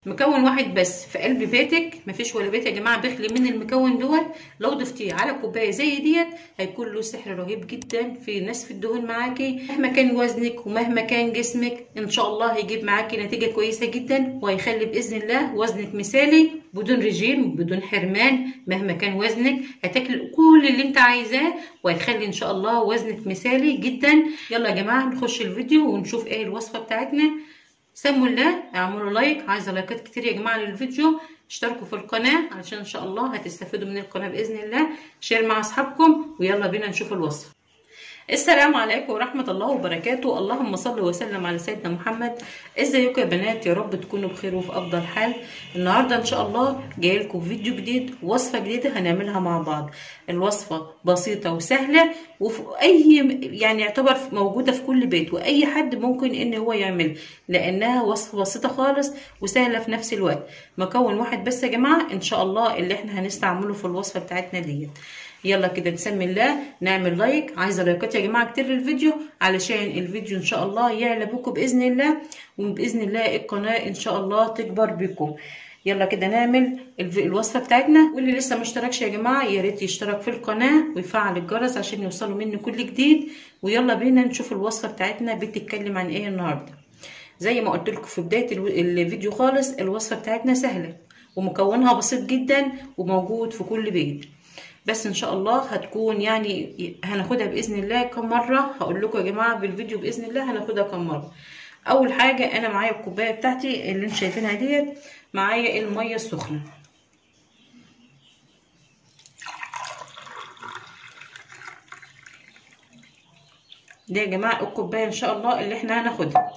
مكون واحد بس في قلب بيتك مفيش ولا بيت يا جماعه بيخلي من المكون دوت لو ضفتيه على كوبايه زي ديت هيكون له سحر رهيب جدا في نسف الدهون معاكي مهما كان وزنك ومهما كان جسمك ان شاء الله هيجيب معاكي نتيجه كويسه جدا وهيخلي باذن الله وزنك مثالي بدون رجيم بدون حرمان مهما كان وزنك هتاكل كل اللي انت عايزاه وهيخلي ان شاء الله وزنك مثالي جدا يلا يا جماعه نخش الفيديو ونشوف ايه الوصفه بتاعتنا سموا الله اعملوا لايك عايزه لايكات كتير يا جماعه للفيديو اشتركوا في القناه علشان ان شاء الله هتستفيدوا من القناه باذن الله شير مع اصحابكم ويلا بينا نشوف الوصفه السلام عليكم ورحمة الله وبركاته اللهم صل وسلم على سيدنا محمد ازيكم يا بنات يا رب تكونوا بخير وفي افضل حال النهاردة ان شاء الله جاي لكم فيديو جديد وصفة جديدة هنعملها مع بعض الوصفة بسيطة وسهلة وفي اي يعني يعتبر موجودة في كل بيت واي حد ممكن ان هو يعمل لانها وصفة بسيطة خالص وسهلة في نفس الوقت مكون واحد بس يا جماعة ان شاء الله اللي احنا هنستعمله في الوصفة بتاعتنا ديت يلا كده نسمي الله نعمل لايك عايزه لايكات يا جماعه كتير للفيديو علشان الفيديو ان شاء الله يعلى بكم باذن الله وباذن الله القناه ان شاء الله تكبر بكم يلا كده نعمل الوصفه بتاعتنا واللي لسه ما اشتركش يا جماعه يا ريت يشترك في القناه ويفعل الجرس عشان يوصلوا مني كل جديد ويلا بينا نشوف الوصفه بتاعتنا بتتكلم عن ايه النهارده زي ما قلت لكم في بدايه الفيديو خالص الوصفه بتاعتنا سهله ومكونها بسيط جدا وموجود في كل بيت بس ان شاء الله هتكون يعني هناخدها باذن الله كم مره هقول لكم يا جماعه في الفيديو باذن الله هناخدها كم مره اول حاجه انا معايا الكوبايه بتاعتي اللي انتوا شايفينها ديت معايا الميه السخنه دي يا جماعه الكوبايه ان شاء الله اللي احنا هناخدها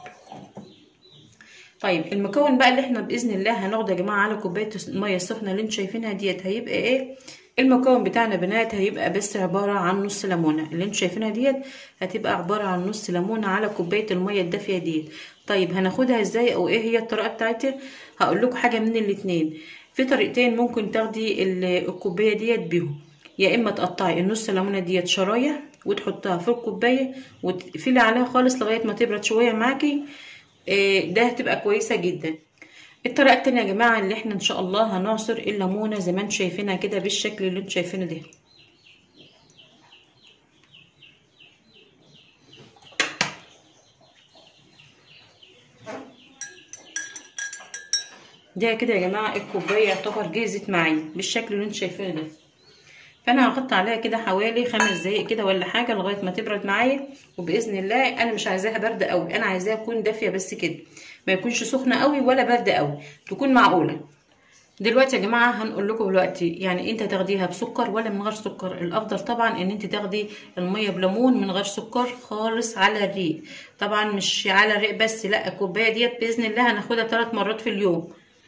طيب المكون بقى اللي احنا باذن الله هناخده يا جماعه على كوبايه الميه السخنه اللي انتوا شايفينها ديت هيبقى ايه المكون بتاعنا بنات هيبقى بس عبارة عن نص ليمونة اللي انتوا شايفينها ديت هتبقى عبارة عن نص ليمونة على كوباية المية الدافية ديت طيب هناخدها ازاي او ايه هي الطريقة بتاعتها هقول لكم حاجة من الاتنين في طريقتين ممكن تاخدي الكوباية ديت بيهم يا اما تقطعي النص ليمونة ديت شرايح وتحطها في الكوباية وتقفلي عليها خالص لغاية ما تبرد شوية معاكي ده هتبقى كويسة جدا الطريقه التانية يا جماعه اللي احنا ان شاء الله هنعصر الليمونه زي ما انتم شايفينها كده بالشكل اللي انتم شايفينه ده ده كده يا جماعه الكوبايه يعتبر جهزت معايا بالشكل اللي انتم شايفينه ده فانا هحط عليها كده حوالي خمس دقايق كده ولا حاجه لغايه ما تبرد معايا وباذن الله انا مش عايزاها بارده قوي انا عايزاها تكون دافيه بس كده ما يكونش سخنه قوي ولا بارده قوي تكون معقوله دلوقتي يا جماعه هنقول لكم دلوقتي يعني انت تاخديها بسكر ولا من غير سكر الافضل طبعا ان انت تاخدي الميه بليمون من غير سكر خالص على الريق طبعا مش على الريق بس لا الكوبايه ديت باذن الله هناخدها ثلاث مرات في اليوم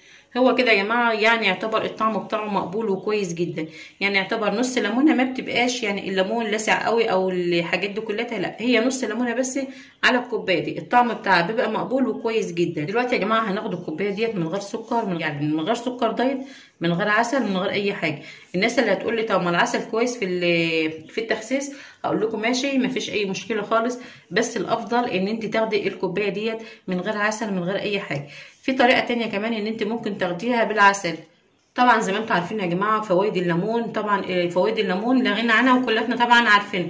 هو كده يا جماعه يعني يعتبر الطعم بتاعه مقبول وكويس جدا يعني يعتبر نص ليمونه ما بتبقاش يعني الليمون لاسع قوي او الحاجات دي كلها لا هي نص ليمونه بس على الكوبايه دي الطعم بتاعها بيبقى مقبول وكويس جدا دلوقتي يا جماعه هناخد الكوبايه ديت من غير سكر من يعني من غير سكر دايت من غير عسل من غير اي حاجه الناس اللي هتقول لي طب ما العسل كويس في في التخسيس هقول لكم ماشي مفيش اي مشكله خالص بس الافضل ان انت تاخدي الكوبايه ديت من غير عسل من غير اي حاجه في طريقه تانية كمان ان انت ممكن تاخديها بالعسل طبعا زي ما انتم عارفين يا جماعه فوائد الليمون طبعا فوائد الليمون لا غنى عنها وكلنا طبعا عارفين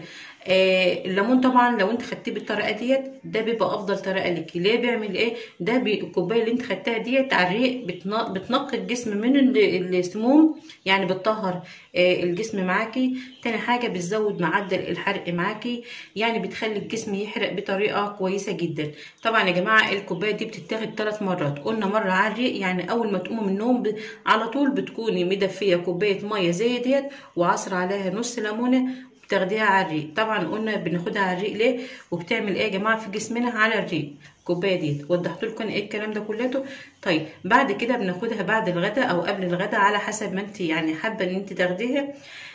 آه الليمون طبعا لو انت خدتيه بالطريقه ديت ده بيبقى افضل طريقه ليكي ليه بيعمل ايه ده الكوبايه اللي انت خدتها ديت على الريق بتنقي الجسم من السموم يعني بتطهر آه الجسم معاكي تاني حاجه بتزود معدل الحرق معاكي يعني بتخلي الجسم يحرق بطريقه كويسه جدا طبعا يا جماعه الكوبايه دي بتتاخد ثلاث مرات قلنا مره على الريق يعني اول ما تقوموا من النوم على طول بتكوني مدفيه كوبايه ميه زي ديت وعصر عليها نص ليمونه بتاخديها على الريق طبعا قلنا بناخدها على الريق ليه وبتعمل ايه يا جماعه في جسمنا على الريق الكوبايه دي وضحت لكم ايه الكلام ده كلته طيب بعد كده بناخدها بعد الغداء او قبل الغداء على حسب ما انت يعني حابه ان انت تاخديها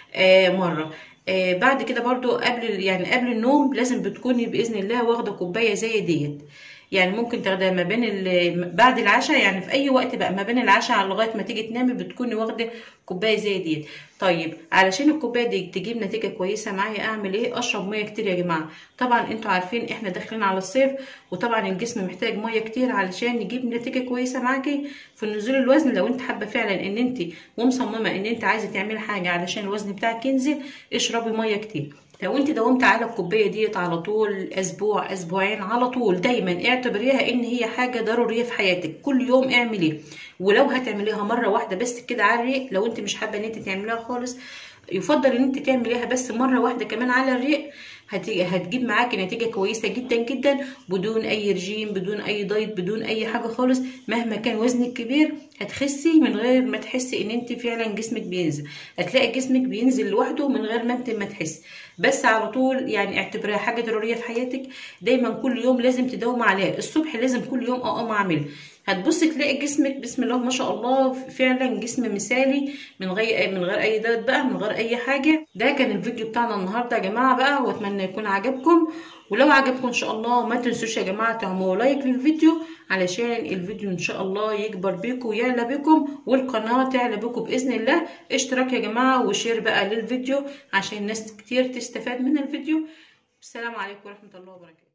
آه مره آه بعد كده برضو قبل يعني قبل النوم لازم بتكوني باذن الله واخده كوبايه زي ديت يعني ممكن تاخديها ما بين ال- بعد العشاء يعني في اي وقت بقى ما بين العشاء على لغايه ما تيجي تنامي بتكوني واخده كوبايه زي ديت طيب علشان الكوبايه دي تجيب نتيجه كويسه معايا اعمل ايه اشرب ميه كتير يا جماعه طبعا انتوا عارفين احنا داخلين على الصيف وطبعا الجسم محتاج ميه كتير علشان يجيب نتيجه كويسه معاكي في نزول الوزن لو انت حابه فعلا ان انت ومصممه ان انت عايزه تعملي حاجه علشان الوزن بتاعك ينزل اشربي ميه كتير لو انت داومت على الكوبايه ديت على طول اسبوع اسبوعين على طول دايما اعتبريها ان هي حاجه ضروريه في حياتك كل يوم اعمليه ولو هتعمليها مره واحده بس كده على الريق لو انت مش حابه ان انت تعمليها خالص يفضل ان انت تعمليها بس مره واحده كمان على الريق هت- هتجيب معاكي نتيجه كويسه جدا جدا بدون اي رجيم بدون اي دايت بدون اي حاجه خالص مهما كان وزنك كبير هتخسي من غير ما تحسي ان انت فعلا جسمك بينزل هتلاقي جسمك بينزل لوحده من غير ما انت ما تحسي بس على طول يعني اعتبرها حاجه ضروريه في حياتك دايما كل يوم لازم تداوم عليها الصبح لازم كل يوم اقوم اعمل هتبصي تلاقي جسمك بسم الله ما شاء الله فعلا جسم مثالي من غير من غير اي دايت بقى من غير اي حاجه ده كان الفيديو بتاعنا النهارده يا جماعه بقى واتمنى يكون عجبكم ولو عجبكم ان شاء الله ما تنسوش يا جماعه تعملوا لايك للفيديو علشان الفيديو ان شاء الله يكبر بيكم ويعلى بيكم والقناه تعلى بيكم باذن الله اشتراك يا جماعه وشير بقى للفيديو عشان ناس كتير تستفاد من الفيديو السلام عليكم ورحمه الله وبركاته